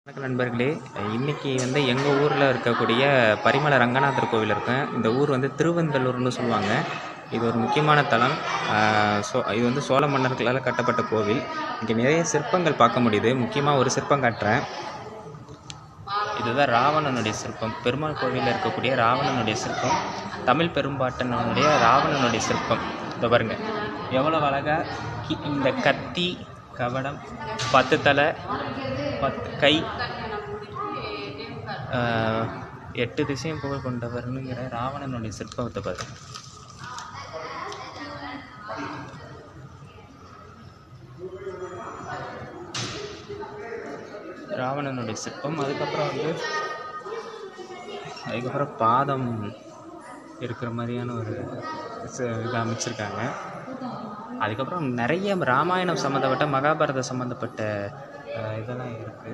வணக்கம் நண்பர்களே இன்னைக்கு வந்து எங்கள் ஊரில் இருக்கக்கூடிய பரிமள ரங்கநாதர் கோவில் இருக்கேன் இந்த ஊர் வந்து திருவந்தலூர்னு சொல்லுவாங்க இது ஒரு முக்கியமான தலம் ஆஹ் சோ இது வந்து சோழ மன்னர்களால் கட்டப்பட்ட கோவில் இங்கே நிறைய சிற்பங்கள் பார்க்க முடியுது முக்கியமாக ஒரு சிற்பம் காட்டுறேன் இதுதான் ராவணனுடைய சிற்பம் பெருமாள் கோவிலில் இருக்கக்கூடிய ராவணனுடைய சிற்பம் தமிழ் பெரும்பாட்டனுடைய ராவணனுடைய சிற்பம் இதை பாருங்க எவ்வளோ அழகா கி- இந்த கத்தி கவடம் பத்து தலை பத்து கை ஆஹ், எட்டு திசையும் புகழ் கொண்டவர்னுங்கிற ராவணனுடைய சிற்பத்தை பாருங்க ராவணனுடைய சிற்பம் அதுக்கப்புறம் வந்து அதுக்கப்புறம் பாதம் இருக்கிற மாதிரியான ஒரு ச- இது அமைச்சிருக்காங்க அதுக்கப்புறம் நிறைய ராமாயணம் சம்மந்தப்பட்ட மகாபாரதம் சம்மந்தப்பட்ட அஹ், இதெல்லாம் இருக்குது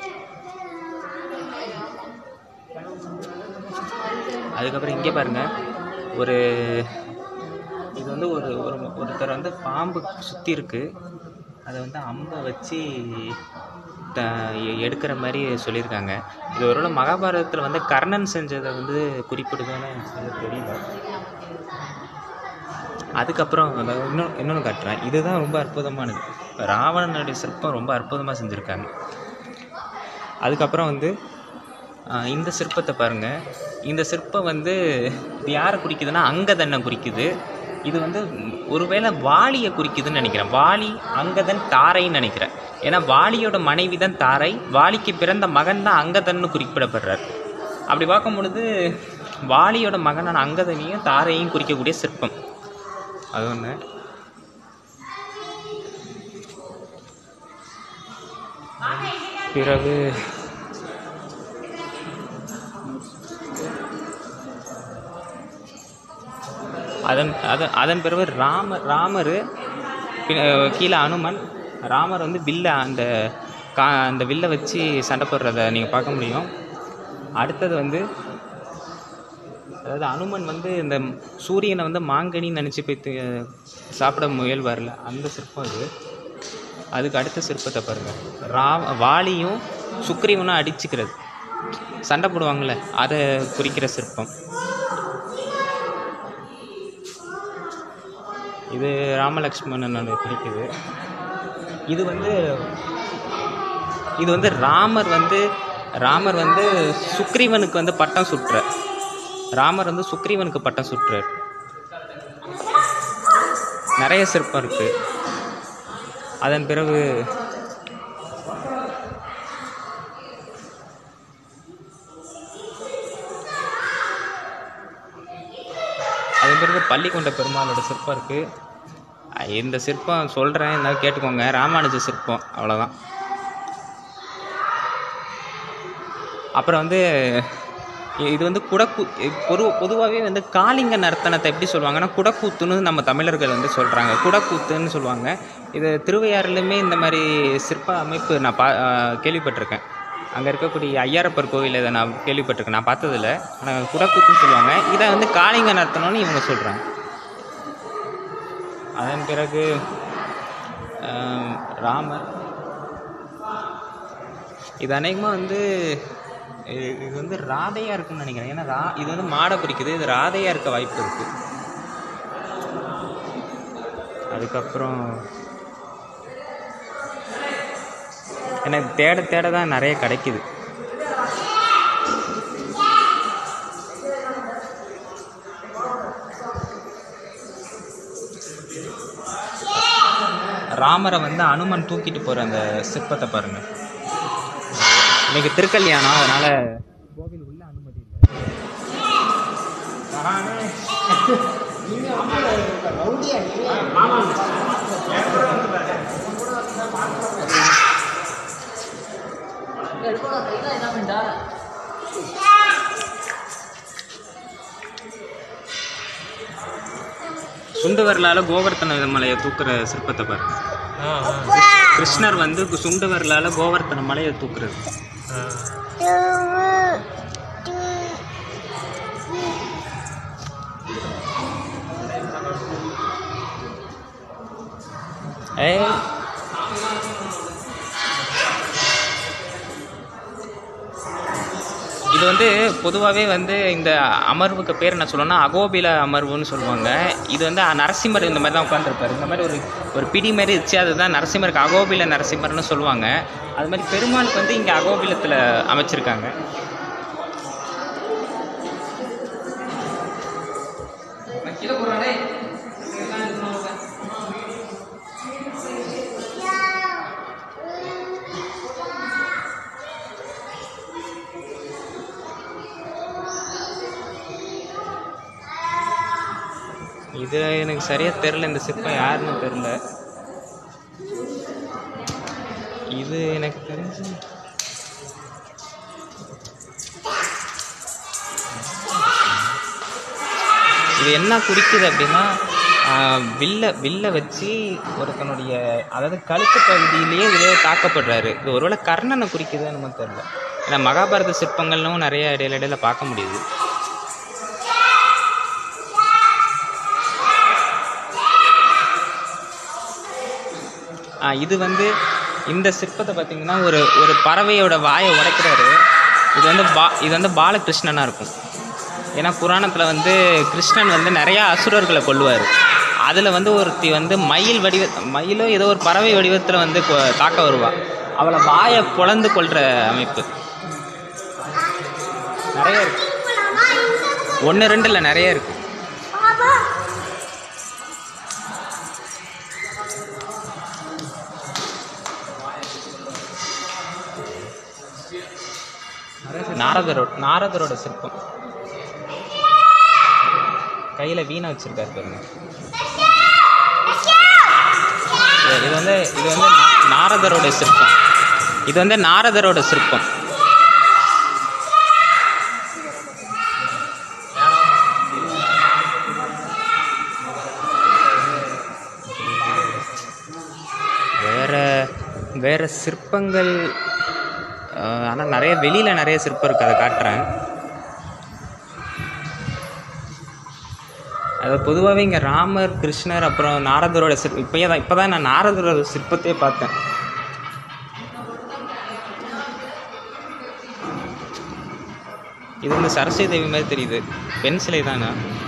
அதுக்கப்புறம் இங்கே பாருங்க ஒரு இது வந்து ஒரு ஒரு ஒருத்தர் வந்து பாம்பு சுற்றி இருக்கு அதை வந்து அம்பை வச்சு த எ- எடுக்கிற மாதிரி சொல்லியிருக்காங்க இது ஒரு மகாபாரதத்தில் வந்து கர்ணன் செஞ்சதை வந்து குறிப்பிடுதுன்னு எனக்கு சரியா தெரியல அதுக்கப்புறம் அந்த இன்னும் இன்னொன்று காட்டுறேன் இதுதான் ரொம்ப அற்புதமானது ராவணனுடைய சிற்பம் ரொம்ப அற்புதமாக செஞ்சுருக்காங்க அதுக்கப்புறம் வந்து ஆஹ், இந்த சிற்பத்தை பாருங்க இந்த சிற்பம் வந்து இது யாரை குறிக்குதுன்னா அங்கதனை குறிக்குது இது வந்து ம், ஒருவேளை வாலியை குறிக்குதுன்னு நினைக்கிறேன் வாலி அங்கதன் தாரைன்னு நினைக்கிறேன் ஏன்னா வாலியோட மனைவி தான் தாரை வாலிக்கு பிறந்த மகன் தான் அங்கதன்னு குறிப்பிடப்படுறார் அப்படி பார்க்கும் பொழுது வாலியோட மகனான அங்கதனையும் தாரையும் குறிக்கக்கூடிய சிற்பம் அது ஒன்று பிறகு அதன் அதன் அதன் பிறகு ராமர் ராமர் கீழே அனுமன் ராமர் வந்து வில்ல அந்த கா அந்த வில்லை வச்சு சண்டை போடுறத நீங்கள் பார்க்க முடியும் அடுத்தது வந்து அதாவது அனுமன் வந்து இந்த சூரியனை வந்து மாங்கனின்னு நினச்சி போய் தி- சாப்பிட முயல்வார்ல அந்த சிற்பம் இது அதுக்கு அடுத்த சிற்பத்தை பாருங்கள் ரா வாலியும் சுக்ரீவனும் அடிச்சுக்கிறது சண்டை போடுவாங்கள்ல அதை குறிக்கிற சிற்பம் இது ராமலக்ஷ்மணனோட குறிக்குது இது வந்து இது வந்து ராமர் வந்து ராமர் வந்து சுக்ரீவனுக்கு வந்து பட்டம் சுட்டுறார் ராமர் வந்து சுக்ரீவனுக்கு பட்டம் சுட்டுறார் நிறைய சிற்பம் இருக்கு அதன் பிறகு அதன் பிறகு பள்ளிக்கொண்ட பெருமாளோட சிற்பம் இருக்கு அஹ் இந்த சிற்பம் சொல்கிறேன் இருந்தாலும் கேட்டுக்கோங்க ராமானுஜ சிற்பம் அவ்வளோதான் அப்புறம் வந்து இ- இது வந்து குடக்கூ பொது பொதுவாகவே வந்து காளிங்க நர்த்தனத்தை எப்படி சொல்லுவாங்கன்னா குடக்கூத்துன்னு நம்ம தமிழர்கள் வந்து சொல்கிறாங்க குடக்கூத்துன்னு சொல்லுவாங்க இது திருவையாறுலையுமே இந்த மாதிரி சிற்ப அமைப்பு நான் பா ஆஹ் கேள்விப்பட்டிருக்கேன் அங்கே இருக்கக்கூடிய ஐயாரப்பர் கோவில் இதை நான் கேள்விப்பட்டிருக்கேன் நான் பார்த்ததில்ல ஆனால் குடக்கூத்துன்னு சொல்லுவாங்க இதை வந்து காளிங்க நர்த்தனம்னு இவங்க சொல்கிறாங்க அதன் பிறகு ஆஹ் ராமர் இது அநேகமாக வந்து இ- இது வந்து ராதையாக இருக்குன்னு நினைக்கிறேன் ஏன்னா ரா இது வந்து மாடை குறிக்குது இது ராதையாக இருக்க வாய்ப்பு இருக்கு அதுக்கப்புறம் எனக்கு தேட தேட தான் நிறைய கிடைக்குது ராமரை வந்து அனுமன் தூக்கிட்டு போகிற அந்த சிற்பத்தை பாருங்க இன்னைக்கு திருக்கல்யாணம் அதனால கோவில் உள்ள அனுமதி இல்லை சுண்டு வரலால கோவர்த்தன மலையை தூக்குற சிற்பத்தை பாருங்க கிருஷ்ணர் வந்து சுண்டு வரலால கோவர்த்தன மலையை தூக்குறது ஏய் இது வந்து பொதுவாகவே வந்து இந்த அமர்வுக்கு பேர் என்ன சொல்லணும்னா அகோபில அமர்வுன்னு சொல்லுவாங்க இது வந்து நரசிம்மர் இந்த மாதிரி தான் உட்காந்துருப்பாரு இந்த மாதிரி ஒரு ஒரு பிடி மாதிரி வச்சு அதுதான் நரசிம்மருக்கு அகோபில நரசிம்மர்னு சொல்லுவாங்க அது மாதிரி பெருமாளுக்கு வந்து இங்கே அகோபிலத்தில் அமைச்சிருக்காங்க இது எனக்கு சரியா தெரில இந்த சிற்பம் யாருன்னு தெரில இது எனக்கு தெரிஞ்சு இது என்ன குறிக்குது அப்படின்னா ஆஹ், வில்ல வில்ல வச்சு ஒருத்தனுடைய அதாவது கழுத்து பகுதியிலேயே இதிலே தாக்கப்படுறாரு இது ஒருவேளை கர்ணனை குறிக்குது நம்ம தெரில ஏன்னா மகாபாரத சிற்பங்கள்னும் நிறைய இடையில இடையில பார்க்க முடியுது ஆ, இது வந்து இந்த சிற்பத்தை பார்த்தீங்கன்னா ஒரு ஒரு பறவையோட வாயை உடைக்கிறாரு இது வந்து பா இது வந்து பாலகிருஷ்ணனாக இருக்கும் ஏன்னா புராணத்தில் வந்து கிருஷ்ணன் வந்து நிறையா அசுரர்களை கொல்லுவார் அதில் வந்து ஒருத்தி வந்து மயில் வடிவ மயிலோ ஏதோ ஒரு பறவை வடிவத்தில் வந்து கொ- தாக்க வருவா அவளை வாயை பொளந்து கொள்கிற அமைப்பு நிறைய இருக்கு ஒன்று ரெண்டு இல்லை நிறைய இருக்கு நாரதரோட நாரதரோட சிற்பம் கையில் வீணை வச்சிருக்காரு பாருங்க இது- இது வந்து இது வந்து நா- நாரதரோட சிற்பம் இது வந்து நாரதரோட சிற்பம் வேற வேற சிற்பங்கள் ஆனால் நிறைய வெளியில் நிறைய சிற்பம் இருக்குது அதை காட்டுறேன் அது பொதுவாகவே இங்கே ராமர் கிருஷ்ணர் அப்புறம் நாரதரோட சிற்பம் இப்போயே தான் இப்போ தான் நான் நாரதரோட சிற்பத்தையே பார்த்தேன் இது வந்து சரஸ்வதி தேவி மாதிரி தெரியுது பெண் சிலை தானே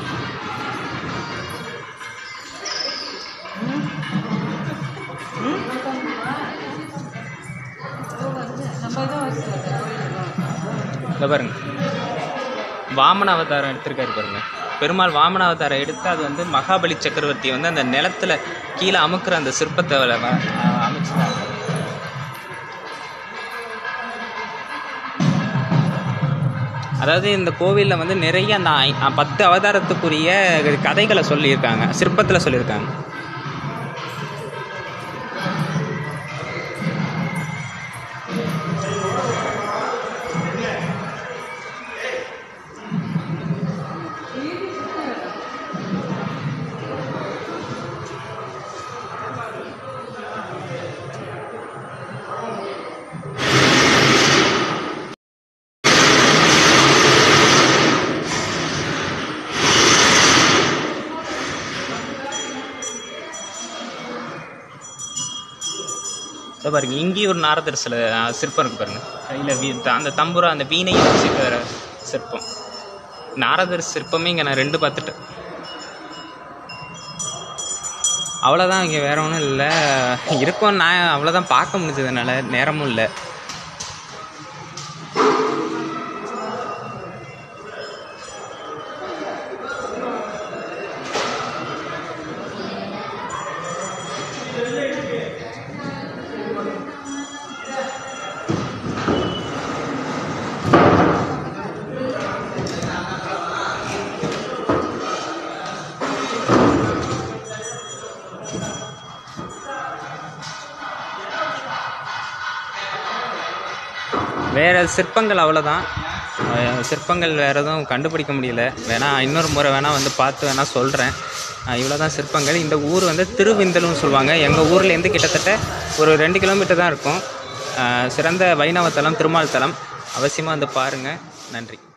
இந்த பாருங்க வாமன அவதாரம் எடுத்திருக்காரு பாருங்க பெருமாள் வாமன அவதாரம் எடுத்து அது வந்து மகாபலி சக்கரவர்த்தி வந்து அந்த நிலத்துல கீழே அமுக்குற அந்த சிற்பத்தை வ- வ- அமைச்சிட்டாங்க அதாவது இந்த கோவிலில் வந்து நிறைய அந்த ஐ- அ, பத்து அவதாரத்துக்குரிய கதைகளை சொல்லியிருக்காங்க சிற்பத்தில் சொல்லியிருக்காங்க இதோ பாருங்க இங்கேயும் ஒரு நாரதர் சில அஹ், சிற்பம் இருக்கு பாருங்க கையில் வீ த- அந்த தம்புரா அந்த வீணையை வச்சுக்கிற சிற்பம் நாரதர் சிற்பமே இங்கே நான் ரெண்டு பார்த்துட்டேன் அவ்வளோதான் இங்கே வேற ஒன்றும் இல்லை இருக்கும் நான் அவ்வளோதான் பார்க்க முடிஞ்சதுனால நேரமும் இல்லை வேற சிற்பங்கள் அவ்வளோதான் அஹ் சிற்பங்கள் வேறு எதுவும் கண்டுபிடிக்க முடியல வேணா இன்னொரு முறை வேணால் வந்து பார்த்து வேணால் சொல்கிறேன் இவ்வளோ தான் சிற்பங்கள் இந்த ஊர் வந்து திருவிந்தல்னு சொல்லுவாங்க எங்கள் ஊர்லேருந்து கிட்டத்தட்ட ஒரு ரெண்டு கிலோமீட்டர் தான் இருக்கும் அஹ் சிறந்த வைணவ தலம் திருமால் தலம் அவசியமாக வந்து பாருங்கள் நன்றி